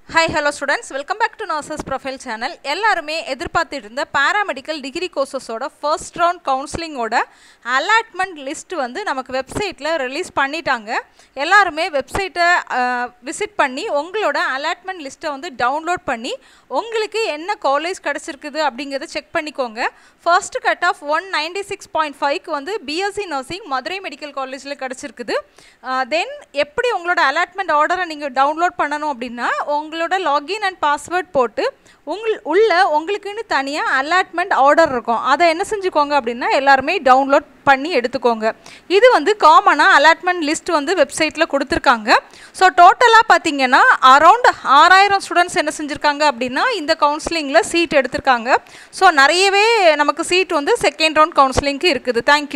hi hello students welcome back to nurses profile channel எல்லாருமே எதிர்பார்த்துட்டு இருந்த பேராமெடிக்கல் டிகிரி கோர்சஸோட ஃபர்ஸ்ட் ரவுண்ட் கவுன்சிலிங்கோட அலாட்மெண்ட் லிஸ்ட் வந்து நமக்கு வெப்சைட்டில் ரிலீஸ் பண்ணிட்டாங்க எல்லாருமே வெப்சைட்டை விசிட் பண்ணி உங்களோட அலாட்மெண்ட் லிஸ்ட்டை வந்து டவுன்லோட் பண்ணி உங்களுக்கு என்ன காலேஜ் கிடச்சிருக்குது அப்படிங்கிறத செக் பண்ணிக்கோங்க first cut off one ninety six point ஃபைவ்க்கு வந்து பிஎஸ்சி நர்சிங் மதுரை மெடிக்கல் காலேஜில் கிடச்சிருக்குது தென் எப்படி உங்களோட அலாட்மெண்ட் ஆர்டரை நீங்கள் டவுன்லோட் பண்ணணும் அப்படின்னா உங்களோட லாகின் அண்ட் பாஸ்வேர்ட் போட்டு உங்கள் உள்ள உங்களுக்குன்னு தனியாக அலாட்மெண்ட் ஆர்டர் இருக்கும் அதை என்ன செஞ்சுக்கோங்க அப்படின்னா எல்லாருமே டவுன்லோட் பண்ணி எடுத்துக்கோங்க இது வந்து காமனாக அலாட்மெண்ட் லிஸ்ட் வந்து வெப்சைட்டில் கொடுத்துருக்காங்க ஸோ டோட்டலாக பார்த்தீங்கன்னா அரௌண்ட் ஆறாயிரம் ஸ்டூடெண்ட்ஸ் என்ன செஞ்சுருக்காங்க அப்படின்னா இந்த கவுன்சிலிங்கில் சீட் எடுத்திருக்காங்க ஸோ நிறையவே நமக்கு சீட் வந்து செகண்ட் ரவுண்ட் கவுன்சிலிங்க்கு இருக்குது தேங்க்யூ